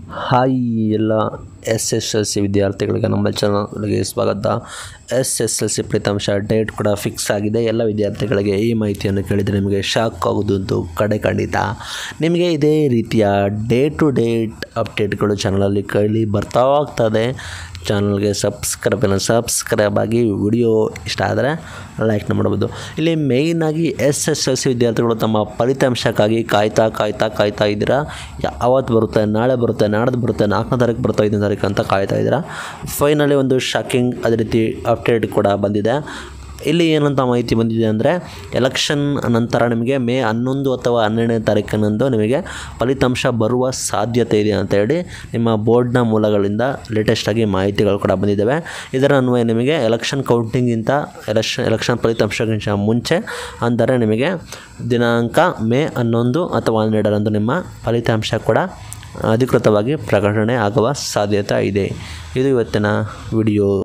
hi ಎಲ್ಲ S S L C ವಿದ್ಯಾರ್ಥಿಗಳಿಗೆ ನಮ್ಮ ಚಾನಲ್ಗೆ ಸ್ವಾಗತ ಎಸ್ ಎಸ್ ಎಲ್ ಸಿ ಫಲಿತಾಂಶ ಡೇಟ್ ಕೂಡ ಫಿಕ್ಸ್ ಆಗಿದೆ ಎಲ್ಲ ವಿದ್ಯಾರ್ಥಿಗಳಿಗೆ ಈ ಮಾಹಿತಿಯನ್ನು ಕೇಳಿದರೆ ನಿಮಗೆ ಶಾಕ್ ಆಗೋದಂತೂ ಕಡೆ ಖಂಡಿತ ನಿಮಗೆ ಇದೇ ರೀತಿಯ ಡೇ ಟು ಡೇಟ್ ಅಪ್ಡೇಟ್ಗಳು ಚಾನಲಲ್ಲಿ ಕೇಳಿ ಬರ್ತಾ ಹೋಗ್ತದೆ ಚಾನಲ್ಗೆ ಸಬ್ಸ್ಕ್ರೈಬ್ ಸಬ್ಸ್ಕ್ರೈಬ್ ಆಗಿ ವಿಡಿಯೋ ಇಷ್ಟ ಆದರೆ ಲೈಕ್ ಮಾಡ್ಬೋದು ಇಲ್ಲಿ ಮೇಯ್ನಾಗಿ ಎಸ್ ಎಸ್ ಎಲ್ ಸಿ ವಿದ್ಯಾರ್ಥಿಗಳು ತಮ್ಮ ಫಲಿತಾಂಶಕ್ಕಾಗಿ ಕಾಯ್ತಾ ಕಾಯ್ತಾ ಕಾಯ್ತಾ ಇದ್ದೀರಾ ಯಾವತ್ತು ಬರುತ್ತೆ ನಾಳೆ ಬರುತ್ತೆ ನಾಡ್ದು ಬರುತ್ತೆ ನಾಲ್ಕನೇ ತಾರೀಕು ಬರುತ್ತೆ ಐದನೇ ತಾರೀಕು ಅಂತ ಕಾಯ್ತಾ ಇದ್ದೀರಾ ಫೈನಲಿ ಒಂದು ಶಾಕಿಂಗ್ ಅದೇ ರೀತಿ ಅಪ್ಡೇಟ್ ಕೂಡ ಬಂದಿದೆ ಇಲ್ಲಿ ಏನಂತ ಮಾಹಿತಿ ಬಂದಿದೆ ಅಂದರೆ ಎಲೆಕ್ಷನ್ ನಂತರ ನಿಮಗೆ ಮೇ ಹನ್ನೊಂದು ಅಥವಾ ಹನ್ನೆರಡನೇ ತಾರೀಕಿನಂದು ನಿಮಗೆ ಫಲಿತಾಂಶ ಬರುವ ಸಾಧ್ಯತೆ ಇದೆ ಅಂತ ಹೇಳಿ ನಿಮ್ಮ ಬೋರ್ಡ್ನ ಮೂಲಗಳಿಂದ ಲೇಟೆಸ್ಟಾಗಿ ಮಾಹಿತಿಗಳು ಕೂಡ ಬಂದಿದ್ದಾವೆ ಇದರ ಅನ್ವಯ ನಿಮಗೆ ಎಲೆಕ್ಷನ್ ಕೌಂಟಿಂಗಿಂತ ಎಲೆಕ್ಷನ್ ಎಲೆಕ್ಷನ್ ಫಲಿತಾಂಶಕ್ಕಿಂತ ಮುಂಚೆ ಅಂದರೆ ನಿಮಗೆ ದಿನಾಂಕ ಮೇ ಹನ್ನೊಂದು ಅಥವಾ ಹನ್ನೆರಡರಂದು ನಿಮ್ಮ ಫಲಿತಾಂಶ ಕೂಡ ಅಧಿಕೃತವಾಗಿ ಪ್ರಕಟಣೆ ಆಗುವ ಸಾಧ್ಯತೆ ಇದೆ ಇದು ಇವತ್ತಿನ ವಿಡಿಯೋ